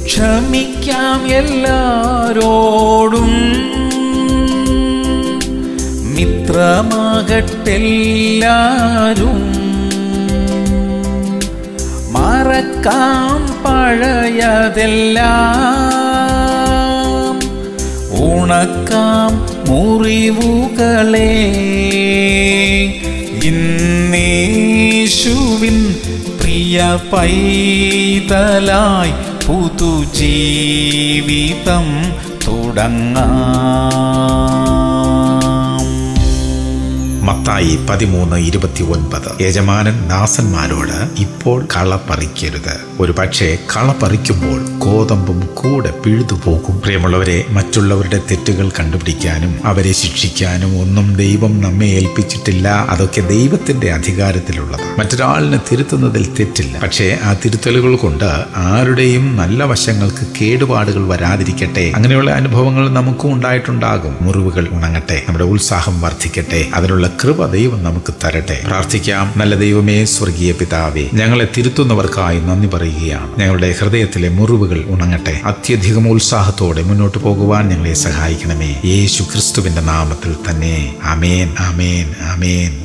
ക്ഷമിക്കാം എല്ലാരോടും മിത്രമാകട്ടെല്ലാരും മറക്കാം പഴയതെല്ലാം ഉണക്കാം മുറിവുകളെ ഇന്നേശുവിൻ പ്രിയ പൈതലായി പുതുജീവിതം തുടങ്ങാം മത്തായി പതിമൂന്ന് ഇരുപത്തി ഒൻപത് യജമാനൻ ദാസന്മാരോട് ഇപ്പോൾ കള പറിക്കരുത് ഒരു പക്ഷേ കള പറിക്കുമ്പോൾ ഗോതമ്പും കൂടെ പിഴുതു പോകും പ്രിയമുള്ളവരെ മറ്റുള്ളവരുടെ തെറ്റുകൾ കണ്ടുപിടിക്കാനും അവരെ ശിക്ഷിക്കാനും ഒന്നും ദൈവം നമ്മെ ഏൽപ്പിച്ചിട്ടില്ല അതൊക്കെ ദൈവത്തിന്റെ അധികാരത്തിലുള്ളത് മറ്റൊരാളിനെ തിരുത്തുന്നതിൽ തെറ്റില്ല പക്ഷേ ആ തിരുത്തലുകൾ കൊണ്ട് ആരുടെയും നല്ല വശങ്ങൾക്ക് കേടുപാടുകൾ വരാതിരിക്കട്ടെ അങ്ങനെയുള്ള അനുഭവങ്ങൾ നമുക്കും ഉണ്ടായിട്ടുണ്ടാകും മുറിവുകൾ ഉണങ്ങട്ടെ നമ്മുടെ ഉത്സാഹം വർദ്ധിക്കട്ടെ അതിനുള്ള കൃപ ദൈവം നമുക്ക് തരട്ടെ പ്രാർത്ഥിക്കാം നല്ല ദൈവമേ സ്വർഗീയ പിതാവേ ഞങ്ങളെ തിരുത്തുന്നവർക്കായി നന്ദി പറയുകയാണ് ഞങ്ങളുടെ ഹൃദയത്തിലെ മുറിവുകൾ ഉണങ്ങട്ടെ അത്യധികം ഉത്സാഹത്തോടെ മുന്നോട്ട് പോകുവാൻ ഞങ്ങളെ സഹായിക്കണമേ യേശു ക്രിസ്തുവിന്റെ നാമത്തിൽ തന്നെ അമേൻ അമേൻ അമേൻ